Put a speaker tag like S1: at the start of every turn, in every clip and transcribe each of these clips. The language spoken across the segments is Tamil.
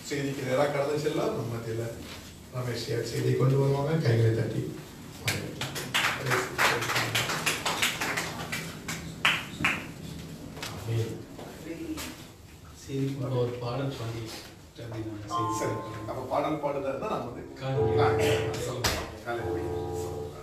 S1: செய்திக்கு நேராக கடந்து செல்லலாம் நம்ம மத்தியில் ரமேஷ் ஐயா செய்தி கொண்டு வருவாங்க கைகளை தட்டி
S2: சரி இப்போ ஒரு பாடல் பாடி நாங்கள் செய்தி
S1: சரி அப்போ பாடல் பாடுறது தான் நம்ம வந்து
S2: காண்கிறோம்.
S1: ஆ, சொல்லுங்க ஹalleluya. சொல்லுங்க.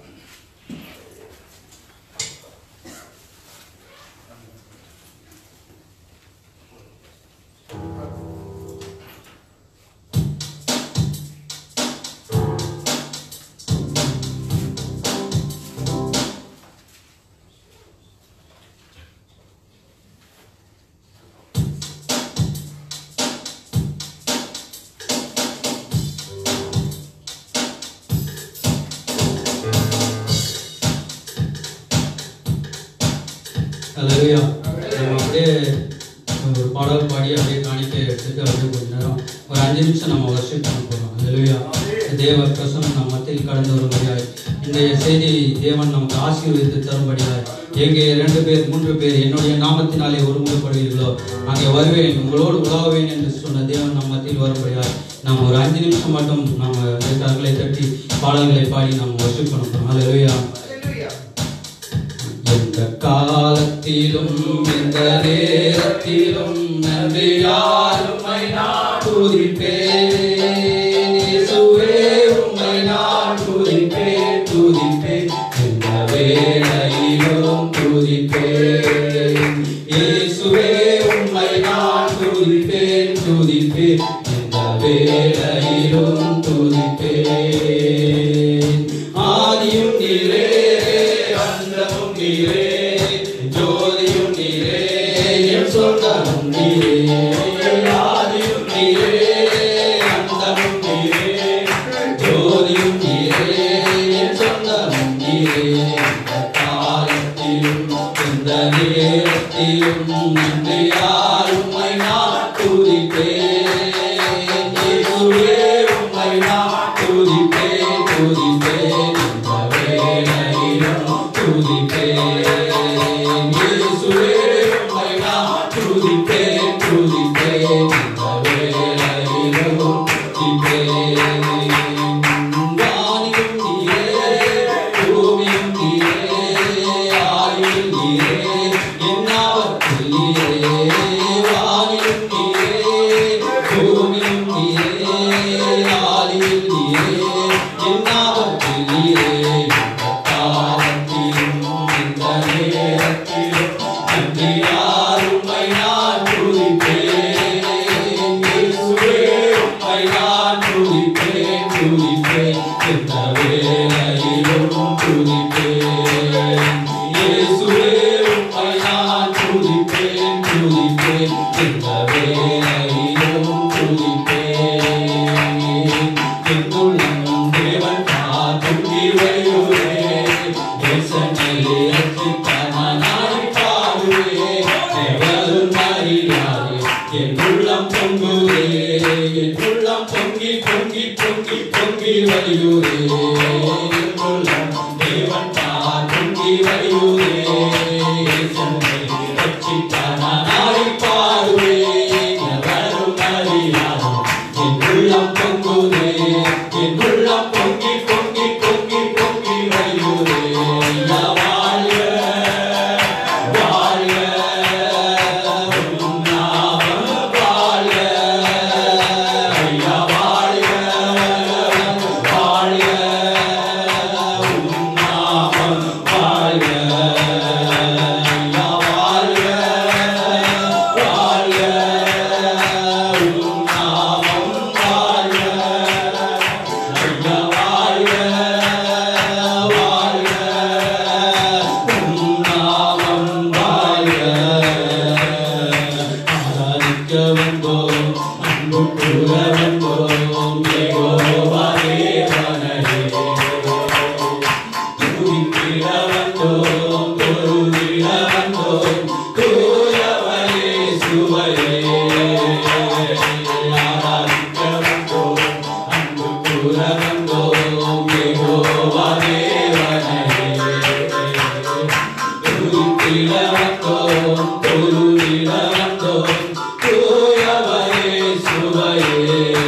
S3: ஹalleluya நம்ம அப்படியே ஒரு பாடல் பாடி அப்படியே காணிக்கை எடுத்துட்டு அப்படியே கொஞ்ச நேரம் ஒரு அஞ்சு நிமிஷம் நம்ம வர்ஷிப் பண்ண போகிறோம் ஹalleluya தேவ பிரசனம் நம் மத்தியில் கடந்து வரும்படியாய் இன்றைய செய்தி தேவன் நமக்கு ஆசீர்வதித்து தரும்படியாய் எங்கே இரண்டு பேர் மூன்று பேர் என்னுடைய நாமத்தினாலே ஒருமுகப்படுவீர்களோ அங்கே வருவேன் உங்களோடு உலாவேன் என்று சொன்ன தேவன் நம் மத்தியில் வரும்படியாய் நாம் ஒரு அஞ்சு நிமிஷம் மட்டும் நாம் கரங்களை தட்டி பாடல்களை பாடி நாம் வர்ஷிப் பண்ண போகிறோம் ஹalleluya எந்த காலத்திலும் எந்த நேரத்திலும் நன்றியால் உம்மை நான் துதிப்பேன் இயேசுவே உம்மை நான் துதிப்பேன் துதிப்பேன் எந்த வேளையிலும் துதிப்பேன் இயேசுவே உம்மை நான் துதிப்பேன் துதிப்பேன் எந்த வேளையிலும் துதிப்பேன் ஆதியும் நீரே அந்தமும் நீரே ஜோதியும் நீரே என் சொந்தமும் நீரே ஆதியும் நீரே அந்தமும் நீரே ஜோதியும் நீரே என் சொந்தமும் நீரே இந்த காலத்திலும் இந்த நேரத்திலும் நன்றியால் உம்மை நான் துதிப்பேன் இயேசுவே உம்மை நான் துதிப்பேன் துதிப்பேன் இந்த வேளையிலும் துதிப்பேன் இயேசுவே உம்மை நான் துதிப்பேன் துதிப்பேன் இந்த வேளையிலும் துதிப்பேன் வானிலும் நீரே பூமியும் நீரே ஆயுள் நீரே என்னாவற்றில் நீரே வானிலும் நீரே பூமியும் நீரே ஆயுள் நீரே என்னாவற்றில் நீரே இந்த காலத்திலும் இந்த நேரத்திலும் நன்றியால் உம்மை நான் துதிப்பேன் இயேசுவே உம்மை நான் துதிப்பேன் துதிப்பேன் எந்த வேளையிலும் துதிப்பேன் இயேசுவே உம்மை நான் துதிப்பேன் துதிப்பேன் எந்த வேளையிலும் துதிப்பேன் எங்குள்ளம் தேவன் காக்கும் இவையுரே தேசங்களே அச்சித்தனாய் பாடுவே தேவரும் மரியாதை என் உள்ளம் பொங்குதே என் உள்ளம் பொங்கி பொங்கி பொங்கி பொங்கி வழியுதே என் உள்ளம் தேவன் காக்கும் இவையுரே தேசங்களே அச்சித்தனாய் பாடுவே தேவரும் மரியாதை என் உள்ளம் பொங்குதே என் உள்ளம் பொங்கி பொங்கி பொங்கி பொங்கி வழியுதே ஐயா வாழ்க வாழ்க உம் நாமம் வாழ்க ஐயா வாழ்க வாழ்க உம் நாமம் வாழ்க ஐயா வாழ்க வாழ்க உம் நாமம் வாழ்க ஐயா வாழ்க வாழ்க உம் நாமம் வாழ்க ஆராதிக்க வந்தோம் அன்பு கூற வந்தோம் யெகோவா தேவனையே துதித்திட வந்தோம் தொழுதிட வந்தோம் தூயவரே சுவையே ஆராதிக்க வந்தோம் அன்பு கூற வந்தோம் யெகோவா தேவனையே துதித்திட வந்தோம் தொழுதிட வந்தோம் தூயவரே சுவையே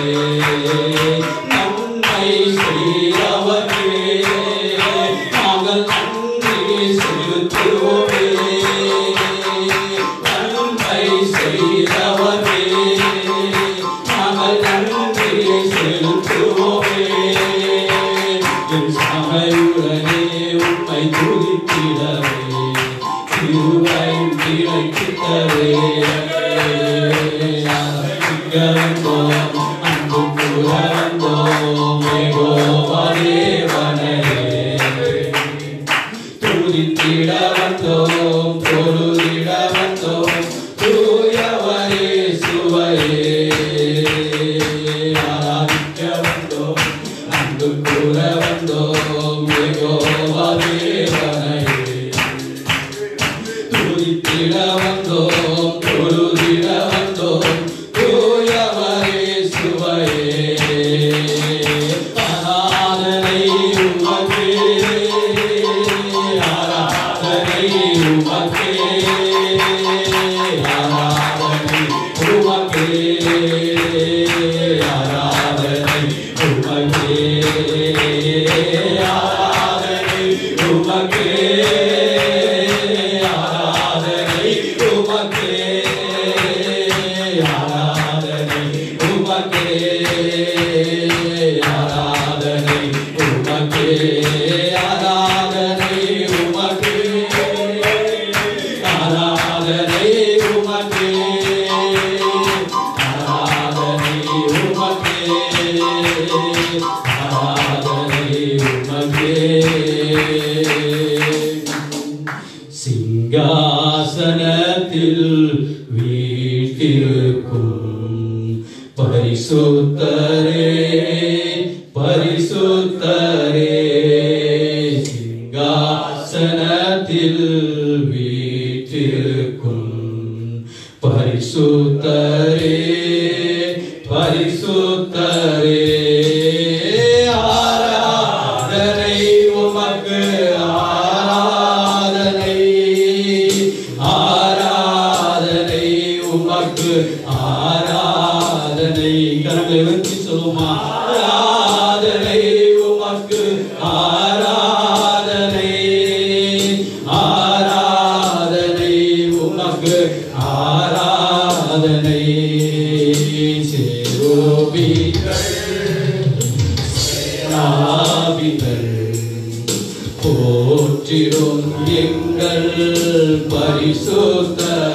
S3: வந்தோம் அன்பு கூற வந்தோம் யெகோவா தேவனே துதித்திட வந்தோம் தொழுதிட வந்தோம் தூயவரே சுவையே ஆராதிக்க வந்தோம் அன்பு கூற வந்தோம் யெகோவா தேவனையே துதித்திட வந்தோம் தொழுதிட வந்தோம் தூயவரே சுவையே ஆராதனை உமக்கே ஆராதனை உமக்கே ஆராதனை உமக்கே ஆராதனை உமக்கே ஆராதனை உமக்கே ஆராதனை உமக்கே ஆராதனை உமக்கே ஆராதனை உமக்கே ஆராதனை உமக்கே ஆராதனை உமக்கே ஆராதனை உமக்கே ஆராதனை உமக்கே சிங்காசனத்தில் வீட்டிருக்கும் பரிசுத்தரே பரிசுத்தரே சிங்காசனத்தில் வீட்டிருக்கும் பரிசுத்தரே பரிசுத்தரே ஆராதனை உமக்கு ஆராதனை ஆராதனை உமக்கு ஆராதனை கரங்களை உயர்த்தி சொல்லுமா ஆராதனை உமக்கு ஆராதனை ஆராதனை உமக்கு ஆராதனை சேரோபிகள் நாவிகள் போற்றிடும் எங்கள் பரிசுத்தரே